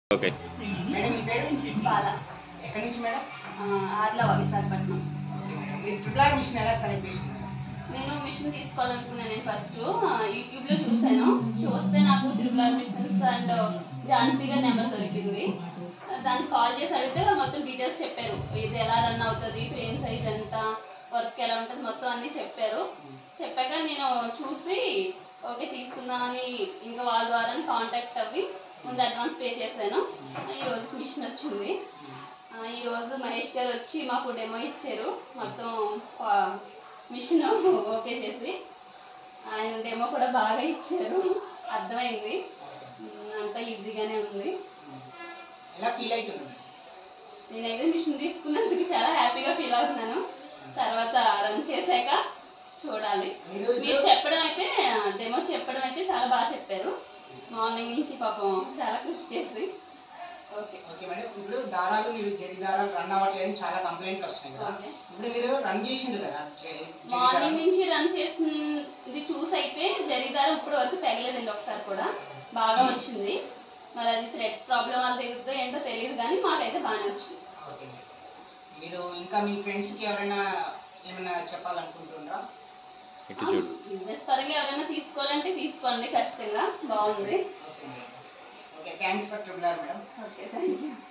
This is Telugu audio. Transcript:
ఓకే మేడం మీ పేరు బాల ఎక్కడి నుంచి madam Arilova Visakhapatnam okay madam మీరు ట్రిపుల్ ఆర్ మిషన్ ఎలా సెలెక్ట్ చేసినారు నేను మిషన్ తీసుకోవాలనుకున్నాను నేను ఫస్ట్ యూట్యూబ్లో చూశాను చూస్తే నాకు త్రిపుల్ మిషన్స్ అండ్ ఝాన్సీ గారి నెంబర్ దొరికింది దానికి కాల్ చేసి అడిగితే వాళ్ళు మొత్తం డీటెయిల్స్ చెప్పారు ఇది ఎలా రన్ అవుతుంది ఫ్రేమ్ సైజ్ ఎంత వర్క్ ఎలా ఉంటుంది మొత్తం అన్నీ చెప్పారు చెప్పాక నేను చూసి ఓకే తీసుకుందామని ఇంకా వాళ్ళ ద్వారా కాంటాక్ట్ అవ్వి ముందు అడ్వాన్స్ పే చేశాను ఈ రోజు మిషన్ వచ్చింది ఆ, ఈ రోజు మహేష్ గారు వచ్చి మాకు డెమో ఇచ్చారు మొత్తం పా- మిషన్ ఓకే చేసి ఆయన డెమో కూడా బాగా ఇచ్చారు అర్థమైంది ఉమ్, అంతా ఈజీగానే ఉంది ఎలా ఫీల్ అవుతుంది నేనైతే మిషన్ తీసుకున్నందుకు చాలా హ్యాపీగా ఫీల్ అవుతున్నాను తర్వాత రన్ చేశాక చూడాలి మీరు మీరు చెప్పడం అయితే డెమో చెప్పడం అయితే చాలా బాగా చెప్పారు మార్నింగ్ నుంచి పాపం చాలా కృషి చేసి ఓకే ఓకే మేడం ఇప్పుడు దారాలు మీరు జరి దారాలు రన్ అవ్వట్లేదని చాలా కంప్లైంట్లు వస్తున్నాయి కదా ఓకే. ఇప్పుడు మీరు రన్ చేసిండ్రు కదా జరి- జరి మార్నింగ్ దారాలు. నుంచి రన్ చేసింది చూసి అయితే జరిదారం ఇప్పుడు వరకు తెగలేదండి ఒకసారి కూడా బాగా వచ్చింది మరి అది థ్రెడ్స్ ప్రాబ్లం వల్ల తెగుద్దో ఏంటో తెలియదు కానీ మాకైతే బాగానే వచ్చింది ఓకే మేడం. మీరు ఇంకా మీ ఫ్రెండ్స్కి ఎవరైనా ఏమైనా చెప్పాలనుకుంటున్నారా ఇటు చూడు బిజినెస్ పరంగా ఎవరైనా తీసుకోవాలంటే తీసుకోండి ఖచ్చితంగా బాగుంది okay madam okay thanks for triple R madam okay thank you